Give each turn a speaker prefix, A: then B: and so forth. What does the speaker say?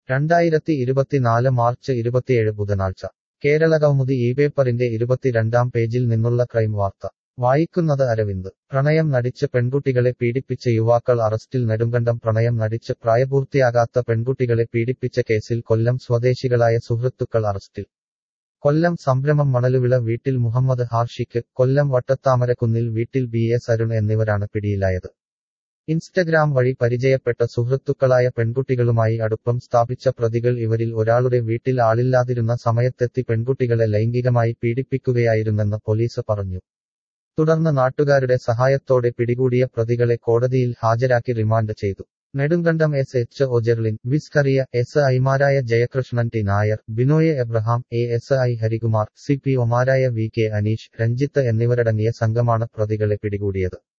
A: രണ്ടായിരത്തി ഇരുപത്തിനാല് മാർച്ച് ഇരുപത്തിയേഴ് ബുധനാഴ്ച കേരള കൗമുദി ഈ പേപ്പറിന്റെ ഇരുപത്തിരണ്ടാം പേജിൽ നിന്നുള്ള ക്രൈം വാർത്ത വായിക്കുന്നത് അരവിന്ദ് പ്രണയം നടിച്ച് പെൺകുട്ടികളെ പീഡിപ്പിച്ച യുവാക്കൾ അറസ്റ്റിൽ നെടുങ്കണ്ടം പ്രണയം നടിച്ച് പ്രായപൂർത്തിയാകാത്ത പെൺകുട്ടികളെ പീഡിപ്പിച്ച കേസിൽ കൊല്ലം സ്വദേശികളായ സുഹൃത്തുക്കൾ അറസ്റ്റിൽ കൊല്ലം സംഭ്രമം മണലുവിള വീട്ടിൽ മുഹമ്മദ് ഹാർഷിക്ക് കൊല്ലം വട്ടത്താമരക്കുന്നിൽ വീട്ടിൽ ബി എസ് അരുൺ എന്നിവരാണ് പിടിയിലായത് ഇൻസ്റ്റഗ്രാം വഴി പരിചയപ്പെട്ട സുഹൃത്തുക്കളായ പെൺകുട്ടികളുമായി അടുപ്പം സ്ഥാപിച്ച പ്രതികൾ ഇവരിൽ ഒരാളുടെ വീട്ടിൽ ആളില്ലാതിരുന്ന സമയത്തെത്തി പെൺകുട്ടികളെ ലൈംഗികമായി പീഡിപ്പിക്കുകയായിരുന്നെന്ന് പോലീസ് പറഞ്ഞു തുടർന്ന് നാട്ടുകാരുടെ സഹായത്തോടെ പിടികൂടിയ പ്രതികളെ കോടതിയിൽ ഹാജരാക്കി റിമാൻഡ് ചെയ്തു നെടുങ്കണ്ടം എസ് എച്ച് ഒജെർലിൻ വിസ്കറിയ എസ് ഐമാരായ Jayakrishnan T Nair Binoy Abraham A S I Harikumar C P ഒമാരായ വി കെ അനീഷ് രഞ്ജിത്ത് എന്നിവരടങ്ങിയ സംഘമാണ് പ്രതികളെ പിടികൂടിയത്